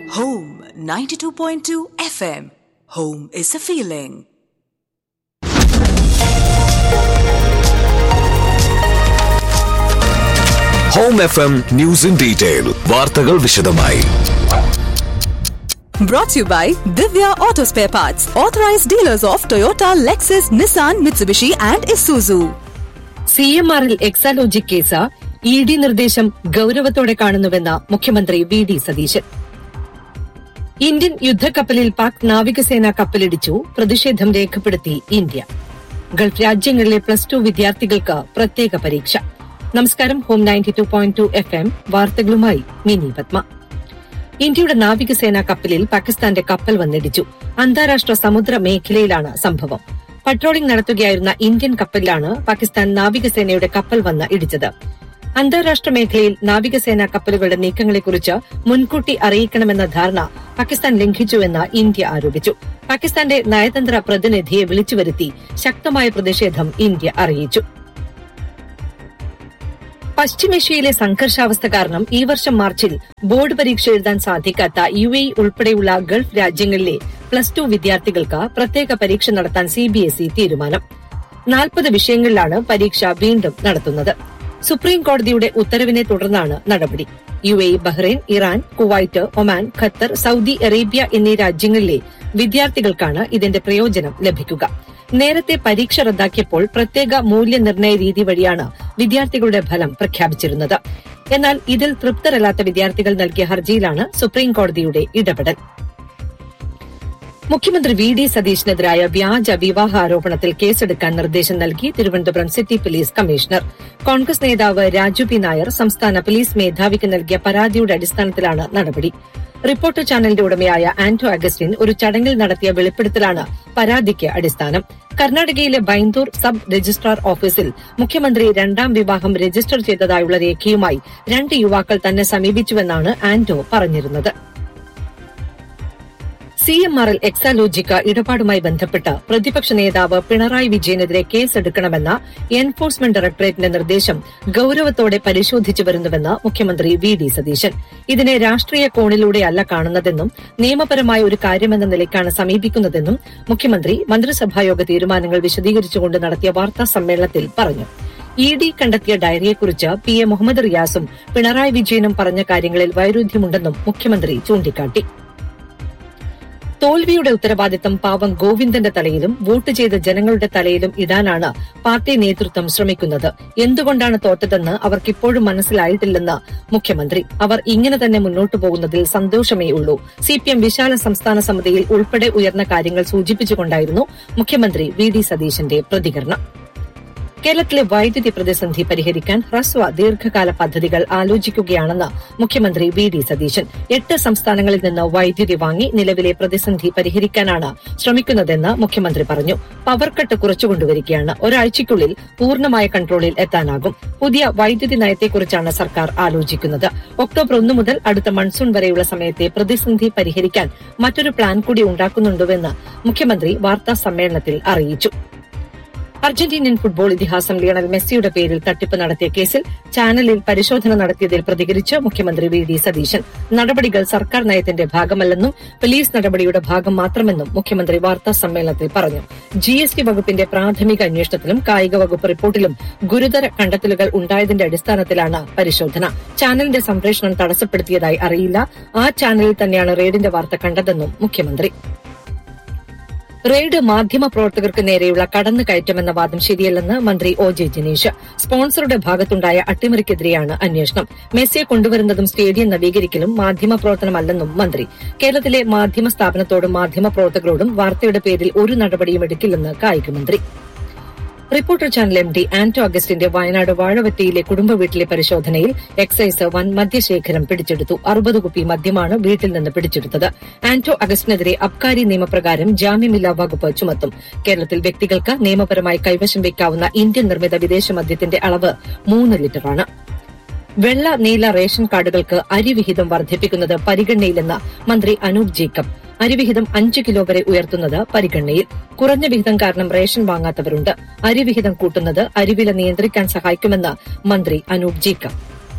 Home 92.2 FM. Home is a feeling. Home F M news in detail വാർത്തകൾ വിശദമായി Brought to you by Divya Auto Spare Parts, authorized dealers of Toyota, Lexus, Nissan, Mitsubishi, and Isuzu. സി എം ആറിൽ Exalogic case E D നിർദ്ദേശം ഗൌരവത്തോടെ കാണുന്നുവെന്ന് മുഖ്യമന്ത്രി V D Satheesan Indian യുദ്ധക്കപ്പലിൽ പാക് നാവികസേന കപ്പലിടിച്ചു പ്രതിഷേധം രേഖപ്പെടുത്തി ഇന്ത്യ ഗൾഫ് രാജ്യങ്ങളിലെ പ്ലസ് ടു വിദ്യാർത്ഥികൾക്ക് പ്രത്യേക പരീക്ഷ നമസ്കാരം home ninety two point two F M വാർത്തകളുമായി മിനി പത്മ ഇന്ത്യയുടെ നാവികസേന കപ്പലിൽ പാകിസ്ഥാന്റെ കപ്പൽ വന്നിടിച്ചു അന്താരാഷ്ട്ര സമുദ്ര മേഖലയിലാണ് സംഭവം പട്രോളിംഗ് നടത്തുകയായിരുന്ന ഇന്ത്യൻ കപ്പലിലാണ് പാകിസ്ഥാൻ നാവികസേനയുടെ കപ്പൽ വന്ന് ഇടിച്ചത് അന്താരാഷ്ട്ര മേഖലയിൽ നാവികസേന കപ്പലുകളുടെ നീക്കങ്ങളെക്കുറിച്ച് മുൻകൂട്ടി അറിയിക്കണമെന്ന ധാരണ പാകിസ്ഥാൻ ലംഘിച്ചുവെന്ന് ഇന്ത്യ ആരോപിച്ചു പാകിസ്ഥാന്റെ നയതന്ത്ര പ്രതിനിധിയെ വിളിച്ചുവരുത്തി ശക്തമായ പ്രതിഷേധം ഇന്ത്യ അറിയിച്ചു പശ്ചിമേഷ്യയിലെ സംഘർഷാവസ്ഥ കാരണം ഈ വർഷം മാർച്ചിൽ ബോർഡ് പരീക്ഷ എഴുതാൻ സാധിക്കാത്ത യു എ ഉൾപ്പെടെയുള്ള ഗൾഫ് രാജ്യങ്ങളിലെ പ്ലസ് ടു വിദ്യാർത്ഥികൾക്ക് പ്രത്യേക പരീക്ഷ നടത്താൻ സിബിഎസ്ഇ തീരുമാനം നാൽപ്പത് വിഷയങ്ങളിലാണ് പരീക്ഷ വീണ്ടും നടത്തുന്നത് സുപ്രീം കോടതിയുടെ ഉത്തരവിനെ തുടർന്നാണ് നടപടി U A Bahrain Iran Kuwait Oman Qatar Saudi Arabia എന്നീ രാജ്യങ്ങളിലെ വിദ്യാർത്ഥികൾക്കാണ് ഇതിന്റെ പ്രയോജനം ലഭിക്കുക നേരത്തെ പരീക്ഷ റദ്ദാക്കിയപ്പോൾ പ്രത്യേക മൂല്യനിർണ്ണയ രീതി വഴിയാണ് വിദ്യാർത്ഥികളുടെ ഫലം പ്രഖ്യാപിച്ചിരുന്നത് എന്നാൽ ഇതിൽ തൃപ്തരല്ലാത്ത വിദ്യാർത്ഥികൾ നൽകിയ ഹർജിയിലാണ് സുപ്രീം കോടതിയുടെ ഇടപെടൽ മുഖ്യമന്ത്രി വി ഡി സതീശനെതിരായ വ്യാജ വിവാഹ ആരോപണത്തിൽ കേസെടുക്കാൻ നിർദ്ദേശം നൽകി Thiruvananthapuram city police commissioner Congress നേതാവ് രാജു പി നായർ സംസ്ഥാന പോലീസ് മേധാവിക്ക് നൽകിയ പരാതിയുടെ അടിസ്ഥാനത്തിലാണ് നടപടി റിപ്പോർട്ടർ ചാനലിന്റെ ഉടമയായ ആന്റോ അഗസ്റ്റിൻ ഒരു ചടങ്ങിൽ നടത്തിയ വെളിപ്പെടുത്തലാണ് പരാതിക്ക് അടിസ്ഥാനം കർണാടകയിലെ ബൈന്ദൂർ സബ് രജിസ്ട്രാർ ഓഫീസിൽ മുഖ്യമന്ത്രി രണ്ടാം വിവാഹം രജിസ്റ്റർ ചെയ്തതായുള്ള രേഖയുമായി രണ്ട് യുവാക്കൾ തന്നെ സമീപിച്ചുവെന്നാണ് ആന്റോ പറഞ്ഞിരുന്നത് സി എം ആർ എൽ എക്സാലോജിക്ക ഇടപാടുമായി ബന്ധപ്പെട്ട് പ്രതിപക്ഷ നേതാവ് പിണറായി വിജയനെതിരെ കേസെടുക്കണമെന്ന എൻഫോഴ്സ്മെന്റ് ഡയറക്ടറേറ്റിന്റെ നിർദ്ദേശം ഗൌരവത്തോടെ പരിശോധിച്ചു വരുന്നുവെന്ന് മുഖ്യമന്ത്രി വി ഡി സതീശൻ ഇതിനെ രാഷ്ട്രീയ കോണിലൂടെയല്ല കാണുന്നതെന്നും നിയമപരമായ ഒരു കാര്യമെന്ന നിലയ്ക്കാണ് സമീപിക്കുന്നതെന്നും മുഖ്യമന്ത്രി മന്ത്രിസഭായോഗ തീരുമാനങ്ങൾ വിശദീകരിച്ചുകൊണ്ട് നടത്തിയ വാർത്താ സമ്മേളനത്തിൽ പറഞ്ഞു ഇ ഡി കണ്ടെത്തിയ ഡയറിയെക്കുറിച്ച് പി എ മുഹമ്മദ് റിയാസും പിണറായി വിജയനും പറഞ്ഞ കാര്യങ്ങളിൽ വൈരുദ്ധ്യമുണ്ടെന്നും മുഖ്യമന്ത്രി ചൂണ്ടിക്കാട്ടി തോൽവിയുടെ ഉത്തരവാദിത്തം പാവം ഗോവിന്ദന്റെ തലയിലും വോട്ട് ചെയ്ത ജനങ്ങളുടെ തലയിലും ഇടാനാണ് പാർട്ടി നേതൃത്വം ശ്രമിക്കുന്നത് എന്തുകൊണ്ടാണ് തോറ്റതെന്ന് അവർക്കിപ്പോഴും മനസ്സിലായിട്ടില്ലെന്ന് മുഖ്യമന്ത്രി അവർ ഇങ്ങനെ തന്നെ മുന്നോട്ടു പോകുന്നതിൽ സന്തോഷമേ ഉള്ളൂ സിപിഎം വിശാല സംസ്ഥാന സമിതിയിൽ ഉൾപ്പെടെ ഉയർന്ന കാര്യങ്ങൾ സൂചിപ്പിച്ചുകൊണ്ടായിരുന്നു മുഖ്യമന്ത്രി വി ഡി സതീശന്റെ പ്രതികരണം കേരളത്തിലെ വൈദ്യുതി പ്രതിസന്ധി പരിഹരിക്കാൻ ഹ്രസ്വ ദീർഘകാല പദ്ധതികൾ ആലോചിക്കുകയാണെന്ന് മുഖ്യമന്ത്രി വി ഡി സതീശൻ എട്ട് സംസ്ഥാനങ്ങളിൽ നിന്ന് വൈദ്യുതി വാങ്ങി നിലവിലെ പ്രതിസന്ധി പരിഹരിക്കാനാണ് ശ്രമിക്കുന്നതെന്ന് മുഖ്യമന്ത്രി പറഞ്ഞു പവർ കട്ട് കുറച്ചുകൊണ്ടുവരികയാണ് ഒരാഴ്ചയ്ക്കുള്ളിൽ പൂർണ്ണമായ കൺട്രോളിൽ എത്താനാകും പുതിയ വൈദ്യുതി നയത്തെക്കുറിച്ചാണ് സർക്കാർ ആലോചിക്കുന്നത് ഒക്ടോബർ ഒന്ന് മുതൽ അടുത്ത മൺസൂൺ വരെയുള്ള സമയത്തെ പ്രതിസന്ധി പരിഹരിക്കാൻ മറ്റൊരു പ്ലാൻ കൂടി ഉണ്ടാക്കുന്നുണ്ടുവെന്ന് മുഖ്യമന്ത്രി വാർത്താ സമ്മേളനത്തിൽ അറിയിച്ചു അർജന്റീനിയൻ ഫുട്ബോൾ ഇതിഹാസം ലിയണൽ മെസ്സിയുടെ പേരിൽ തട്ടിപ്പ് നടത്തിയ കേസിൽ ചാനലിൽ പരിശോധന നടത്തിയതിൽ പ്രതികരിച്ച് മുഖ്യമന്ത്രി വി ഡി സതീശൻ നടപടികൾ സർക്കാർ നയത്തിന്റെ ഭാഗമല്ലെന്നും പോലീസ് നടപടിയുടെ ഭാഗം മാത്രമെന്നും മുഖ്യമന്ത്രി വാർത്താ സമ്മേളനത്തിൽ പറഞ്ഞു ജി എസ് ടി വകുപ്പിന്റെ പ്രാഥമിക അന്വേഷണത്തിലും കായിക വകുപ്പ് റിപ്പോർട്ടിലും ഗുരുതര കണ്ടെത്തലുകൾ ഉണ്ടായതിന്റെ അടിസ്ഥാനത്തിലാണ് പരിശോധന ചാനലിന്റെ സംപ്രേഷണം തടസ്സപ്പെടുത്തിയതായി അറിയില്ല ആ ചാനലിൽ തന്നെയാണ് റെയ്ഡിന്റെ വാർത്ത കണ്ടതെന്നും മുഖ്യമന്ത്രി റെയ്ഡ് മാധ്യമ പ്രവർത്തകർക്ക് നേരെയുള്ള കടന്നുകയറ്റമെന്ന വാദം ശരിയല്ലെന്ന് മന്ത്രി ഒ ജെ ജനീഷ് സ്പോൺസറുടെ ഭാഗത്തുണ്ടായ അട്ടിമറിക്കെതിരെയാണ് അന്വേഷണം മെസ്സിയെ കൊണ്ടുവരുന്നതും സ്റ്റേഡിയം നവീകരിക്കലും മാധ്യമ പ്രവർത്തനമല്ലെന്നും മന്ത്രി കേരളത്തിലെ മാധ്യമ സ്ഥാപനത്തോടും മാധ്യമ പ്രവർത്തകരോടും വാർത്തയുടെ പേരിൽ ഒരു നടപടിയും എടുക്കില്ലെന്ന് കായികമന്ത്രി reporter channel M D Anto അഗസ്റ്റിന്റെ വയനാട് വാഴവറ്റയിലെ കുടുംബ വീട്ടിലെ പരിശോധനയിൽ എക്സൈസ് വൻ മദ്യശേഖരം പിടിച്ചെടുത്തു അറുപത് കുപ്പി മദ്യമാണ് വീട്ടിൽ നിന്ന് പിടിച്ചെടുത്തത് ആന്റോ അഗസ്റ്റിനെതിരെ അബ്കാരി നിയമപ്രകാരം ജാമ്യമില്ലാ വകുപ്പ് ചുമത്തും കേരളത്തിൽ വ്യക്തികൾക്ക് നിയമപരമായി കൈവശം വയ്ക്കാവുന്ന ഇന്ത്യൻ നിർമ്മിത വിദേശ മദ്യത്തിന്റെ അളവ് മൂന്ന് ലിറ്ററാണ് വെള്ള നീല റേഷൻ കാർഡുകൾക്ക് അരിവിഹിതം വർദ്ധിപ്പിക്കുന്നത് പരിഗണനയിലെന്ന് മന്ത്രി അനൂപ് ജേക്കബ് അരിവിഹിതം അഞ്ച് കിലോ വരെ ഉയർത്തുന്നത് പരിഗണനയിൽ കുറഞ്ഞ വിഹിതം കാരണം റേഷൻ വാങ്ങാത്തവരുണ്ട് അരിവിഹിതം കൂട്ടുന്നത് അരിവില നിയന്ത്രിക്കാൻ സഹായിക്കുമെന്ന് മന്ത്രി Anoop Jacob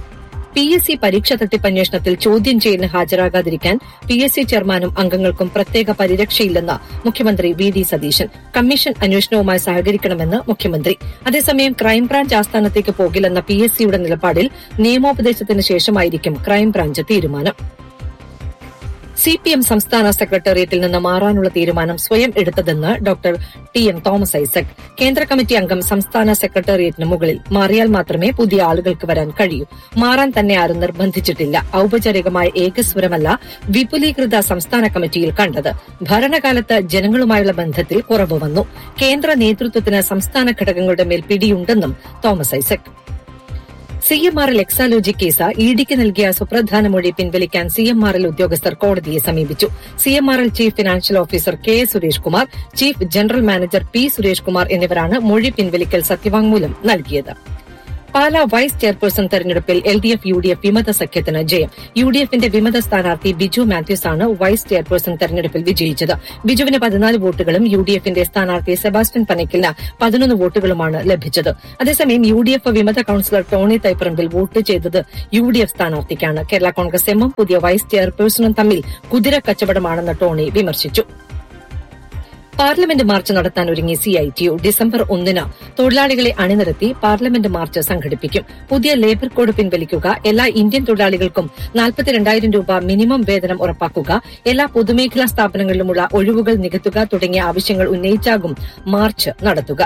P S C പരീക്ഷാ തട്ടിപ്പന്വേഷണത്തിൽ ചോദ്യം ചെയ്യലിന് ഹാജരാകാതിരിക്കാൻ പി എസ് സി ചെയർമാനും അംഗങ്ങൾക്കും പ്രത്യേക പരിരക്ഷയില്ലെന്ന് മുഖ്യമന്ത്രി വി ഡി സതീശൻ കമ്മീഷൻ അന്വേഷണവുമായി സഹകരിക്കണമെന്ന് മുഖ്യമന്ത്രി അതേസമയം ക്രൈംബ്രാഞ്ച് ആസ്ഥാനത്തേക്ക് പോകില്ലെന്ന പി എസ് സിയുടെ നിലപാടിൽ നിയമോപദേശത്തിന് ശേഷമായിരിക്കും ക്രൈംബ്രാഞ്ച് തീരുമാനം സി പി എം സംസ്ഥാന സെക്രട്ടേറിയറ്റിൽ നിന്ന് മാറാനുള്ള തീരുമാനം സ്വയം എടുത്തതെന്ന് doctor T M Thomas Isaac കേന്ദ്ര കമ്മിറ്റി അംഗം സംസ്ഥാന സെക്രട്ടേറിയറ്റിന് മുകളിൽ മാറിയാൽ മാത്രമേ പുതിയ ആളുകൾക്ക് വരാൻ കഴിയൂ മാറാൻ തന്നെ ആരും നിർബന്ധിച്ചിട്ടില്ല ഔപചാരികമായ ഏകസ്വരമല്ല വിപുലീകൃത സംസ്ഥാന കമ്മിറ്റിയിൽ കണ്ടത് ഭരണകാലത്ത് ജനങ്ങളുമായുള്ള ബന്ധത്തിൽ കുറവ് വന്നു കേന്ദ്ര നേതൃത്വത്തിന് സംസ്ഥാന ഘടകങ്ങളുടെ മേൽ പിടിയുണ്ടെന്നും Thomas Isaac C M R L Exalogic case ഇഡിക്ക് നൽകിയ സുപ്രധാന മൊഴി പിൻവലിക്കാൻ സി എം ആർ എൽ ഉദ്യോഗസ്ഥർ കോടതിയെ സമീപിച്ചു C M R L chief financial officer K S Suresh Kumar chief general manager P Suresh Kumar എന്നിവരാണ് മൊഴി പിൻവലിക്കൽ സത്യവാങ്മൂലം നൽകിയത് പാലാ വൈസ് ചെയർപേഴ്സൺ തെരഞ്ഞെടുപ്പിൽ L D F U D F വിമത സഖ്യത്തിന് ജയം യു ഡി എഫിന്റെ വിമത സ്ഥാനാർത്ഥി ബിജു മാത്യൂസ് ആണ് വൈസ് ചെയർപേഴ്സൺ തെരഞ്ഞെടുപ്പിൽ വിജയിച്ചത് ബിജുവിന് പതിനാല് വോട്ടുകളും യു ഡി എഫിന്റെ സ്ഥാനാർത്ഥി സെബാസ്റ്റ്യൻ പനക്കിലിന് പതിനൊന്ന് വോട്ടുകളുമാണ് ലഭിച്ചത് അതേസമയം യു ഡി എഫ് വിമത കൌൺസിലർ ടോണി തൈപ്പറമ്പിൽ വോട്ട് ചെയ്തത് യു ഡി എഫ് സ്ഥാനാർത്ഥിക്കാണ് കേരള കോൺഗ്രസ് എമ്മും പുതിയ വൈസ് ചെയർപേഴ്സണും തമ്മിൽ കുതിര കച്ചവടമാണെന്ന് ടോണി വിമർശിച്ചു പാർലമെന്റ് മാർച്ച് നടത്താൻ ഒരുങ്ങി സിഐടിയു ഡിസംബർ ഒന്നിന് തൊഴിലാളികളെ അണിനിരത്തി പാർലമെന്റ് മാർച്ച് സംഘടിപ്പിക്കും പുതിയ ലേബർ കോഡ് പിൻവലിക്കുക എല്ലാ ഇന്ത്യൻ തൊഴിലാളികൾക്കും നാൽപ്പത്തിരണ്ടായിരം രൂപ മിനിമം വേതനം ഉറപ്പാക്കുക എല്ലാ പൊതുമേഖലാ സ്ഥാപനങ്ങളിലുമുള്ള ഒഴിവുകൾ നികത്തുക തുടങ്ങിയ ആവശ്യങ്ങൾ ഉന്നയിച്ചാകും മാർച്ച് നടത്തുക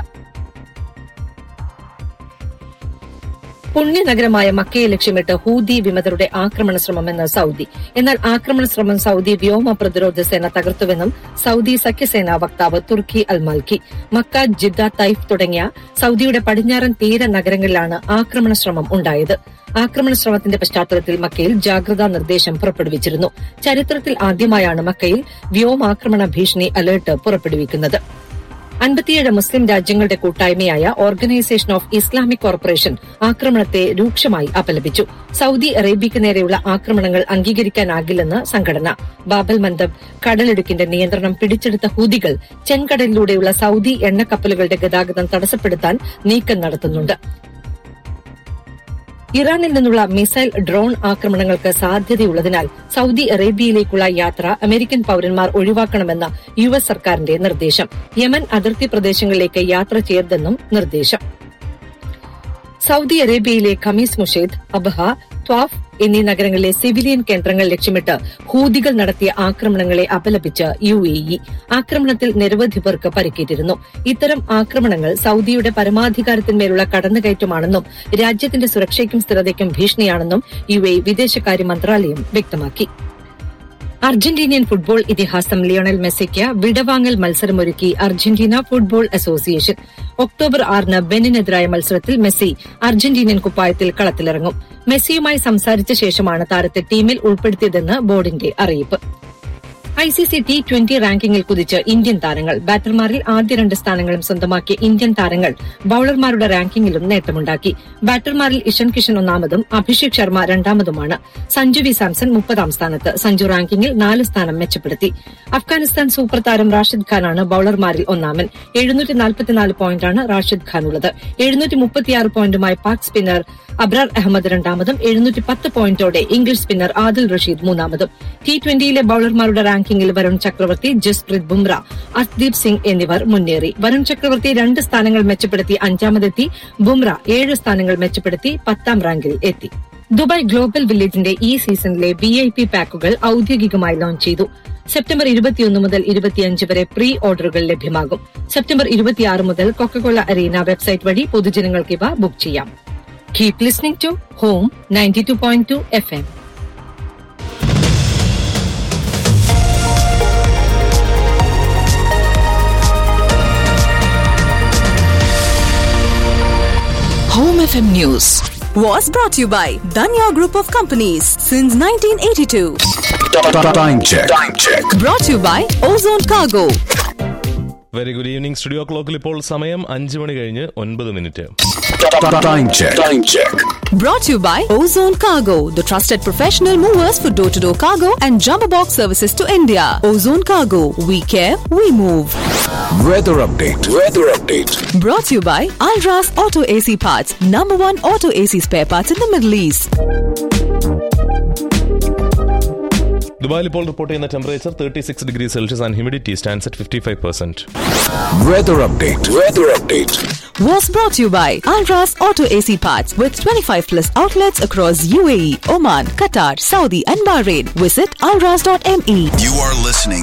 പുണ്യനഗരമായ മക്കയെ ലക്ഷ്യമിട്ട് ഹൂതി വിമതരുടെ ആക്രമണ ശ്രമമെന്ന് സൌദി എന്നാൽ ആക്രമണ ശ്രമം സൌദി വ്യോമ പ്രതിരോധ സേന തകർത്തുവെന്നും സൌദി സഖ്യസേനാ വക്താവ് തുർക്കി അൽ മൽക്കി മക്ക ജിദ്ദ തൈഫ് തുടങ്ങിയ സൌദിയുടെ പടിഞ്ഞാറൻ തീര നഗരങ്ങളിലാണ് ആക്രമണ ശ്രമം ഉണ്ടായത് ആക്രമണ ശ്രമത്തിന്റെ പശ്ചാത്തലത്തിൽ മക്കയിൽ ജാഗ്രതാ നിർദ്ദേശം പുറപ്പെടുവിച്ചിരുന്നു ചരിത്രത്തിൽ ആദ്യമായാണ് മക്കയിൽ വ്യോമാക്രമണ ഭീഷണി അലർട്ട് പുറപ്പെടുവിക്കുന്നത് അൻപത്തിയേഴ് മുസ്ലിം രാജ്യങ്ങളുടെ കൂട്ടായ്മയായ ഓർഗനൈസേഷൻ ഓഫ് ഇസ്ലാമിക് കോർപ്പറേഷൻ ആക്രമണത്തെ രൂക്ഷമായി അപലപിച്ചു സൌദി അറേബ്യയ്ക്ക് നേരെയുള്ള ആക്രമണങ്ങൾ അംഗീകരിക്കാനാകില്ലെന്ന് സംഘടന ബാബൽ മന്ദബ് കടലിടുക്കിന്റെ നിയന്ത്രണം പിടിച്ചെടുത്ത ഹൂതികൾ ചെങ്കടലിലൂടെയുള്ള സൌദി എണ്ണക്കപ്പലുകളുടെ ഗതാഗതം തടസ്സപ്പെടുത്താൻ നീക്കം നടത്തുന്നുണ്ട് ഇറാനിൽ നിന്നുള്ള മിസൈൽ ഡ്രോൺ ആക്രമണങ്ങൾക്ക് സാധ്യതയുള്ളതിനാൽ സൌദി അറേബ്യയിലേക്കുള്ള യാത്ര അമേരിക്കൻ പൌരന്മാർ ഒഴിവാക്കണമെന്ന യു എസ് സർക്കാരിന്റെ നിർദ്ദേശം യമൻ അതിർത്തി പ്രദേശങ്ങളിലേക്ക് യാത്ര ചെയ്യരുതെന്നും നിർദ്ദേശം സൌദി അറേബ്യയിലെ ഖമീസ് മുഷേദ് അബഹ ത്വാഫ് എന്നീ നഗരങ്ങളിലെ സിവിലിയൻ കേന്ദ്രങ്ങൾ ലക്ഷ്യമിട്ട് ഹൂതികൾ നടത്തിയ ആക്രമണങ്ങളെ അപലപിച്ച് യു എ ഇ ആക്രമണത്തിൽ നിരവധി പേർക്ക് പരിക്കേറ്റിരുന്നു ഇത്തരം ആക്രമണങ്ങൾ സൌദിയുടെ പരമാധികാരത്തിന്മേലുള്ള കടന്നുകയറ്റമാണെന്നും രാജ്യത്തിന്റെ സുരക്ഷയ്ക്കും സ്ഥിരതയ്ക്കും ഭീഷണിയാണെന്നും യു എ വിദേശകാര്യ മന്ത്രാലയം വ്യക്തമാക്കി അർജന്റീനിയൻ ഫുട്ബോൾ ഇതിഹാസം ലിയോണൽ മെസ്സിക്ക് വിടവാങ്ങൽ മത്സരമൊരുക്കി അർജന്റീന ഫുട്ബോൾ അസോസിയേഷൻ ഒക്ടോബർ ആറിന് ബെനിനെതിരായ മത്സരത്തിൽ മെസ്സി അർജന്റീനിയൻ കുപ്പായത്തിൽ കളത്തിലിറങ്ങും മെസ്സിയുമായി സംസാരിച്ച ശേഷമാണ് താരത്തെ ടീമിൽ ഉൾപ്പെടുത്തിയതെന്ന് ബോർഡിന്റെ അറിയിപ്പ് ഐസിസി ടി ട്വന്റി റാങ്കിങ്ങിൽ കുതിച്ച് ഇന്ത്യൻ താരങ്ങൾ ബാറ്റർമാരിൽ ആദ്യ രണ്ട് സ്ഥാനങ്ങളും സ്വന്തമാക്കിയ ഇന്ത്യൻ താരങ്ങൾ ബൌളർമാരുടെ റാങ്കിങ്ങിലും നേട്ടമുണ്ടാക്കി ബാറ്റർമാരിൽ ഇഷൻ കിഷൻ ഒന്നാമതും അഭിഷേക് ശർമ്മ രണ്ടാമതുമാണ് സഞ്ജു വി സാംസൺ മുപ്പതാം സ്ഥാനത്ത് സഞ്ജു റാങ്കിങ്ങിൽ നാല് സ്ഥാനം മെച്ചപ്പെടുത്തി അഫ്ഗാനിസ്ഥാൻ സൂപ്പർ താരം റാഷിദ് ഖാനാണ് ബൌളർമാരിൽ ഒന്നാമൻ എഴുന്നൂറ്റി നാൽപ്പത്തിനാല് പോയിന്റാണ് റാഷിദ് ഖാനുള്ളത് എഴുന്നൂറ്റി മുപ്പത്തിയാറ് പോയിന്റുമായി പാക് സ്പിന്നർ അബ്രാർ അഹമ്മദ് രണ്ടാമതും എഴുന്നൂറ്റി പത്ത് പോയിന്റോടെ ഇംഗ്ലീഷ് സ്പിന്നർ ആദിൽ റഷീദ് മൂന്നാമതും ടി ട്വന്റിയിലെ ബൌളർമാരുടെ റാങ്കിങ്ങിൽ വരുൺ ചക്രവർത്തി ജസ്പ്രീത് ബുംറ അർദ്ദീപ് സിംഗ് എന്നിവർ മുന്നേറി വരുൺ ചക്രവർത്തി രണ്ട് സ്ഥാനങ്ങൾ മെച്ചപ്പെടുത്തി അഞ്ചാമതെത്തി ബുംറ ഏഴ് സ്ഥാനങ്ങൾ മെച്ചപ്പെടുത്തി പത്താം റാങ്കിൽ എത്തി ദുബായ് ഗ്ലോബൽ വില്ലേജിന്റെ ഈ സീസണിലെ വി ഐ പി പാക്കുകൾ ഔദ്യോഗികമായി ലോഞ്ച് ചെയ്തു സെപ്റ്റംബർ ഇരുപത്തിയൊന്ന് മുതൽ ഇരുപത്തിയഞ്ച് വരെ പ്രീ ഓർഡറുകൾ ലഭ്യമാകും സെപ്റ്റംബർ ഇരുപത്തിയാറ് മുതൽ കൊക്കക്കോള അറീന വെബ്സൈറ്റ് വഴി പൊതുജനങ്ങൾക്ക് ഇവ ബുക്ക് ചെയ്യാം keep listening to home ninety two point two F M Home FM News was brought to you by Danya Group of Companies since 1982. Time check. Time check. Brought to you by Ozone Cargo. Very good evening studio ക്ലോക്കിൽ ഇപ്പോൾ സമയം അഞ്ച് മണി കഴിഞ്ഞ് ഒൻപത് minute Time check. Time check. Brought to you by Ozone Cargo, the trusted professional movers for door to door cargo and jumbo box services to India. Ozone Cargo, we care, we move. Weather update. Weather update. Brought to you by Alras Auto AC Parts, number one auto AC spare parts in the Middle East. ദുബായിൽ ഇപ്പോൾ report ചെയ്യുന്ന temperature thirty six degree Celsius and humidity stands at fifty five percent Weather update. Weather update. Was brought to you by Alras Auto AC Parts with 25 plus outlets across UAE, Oman, Qatar, Saudi, and Bahrain. Visit alras.me. You are listening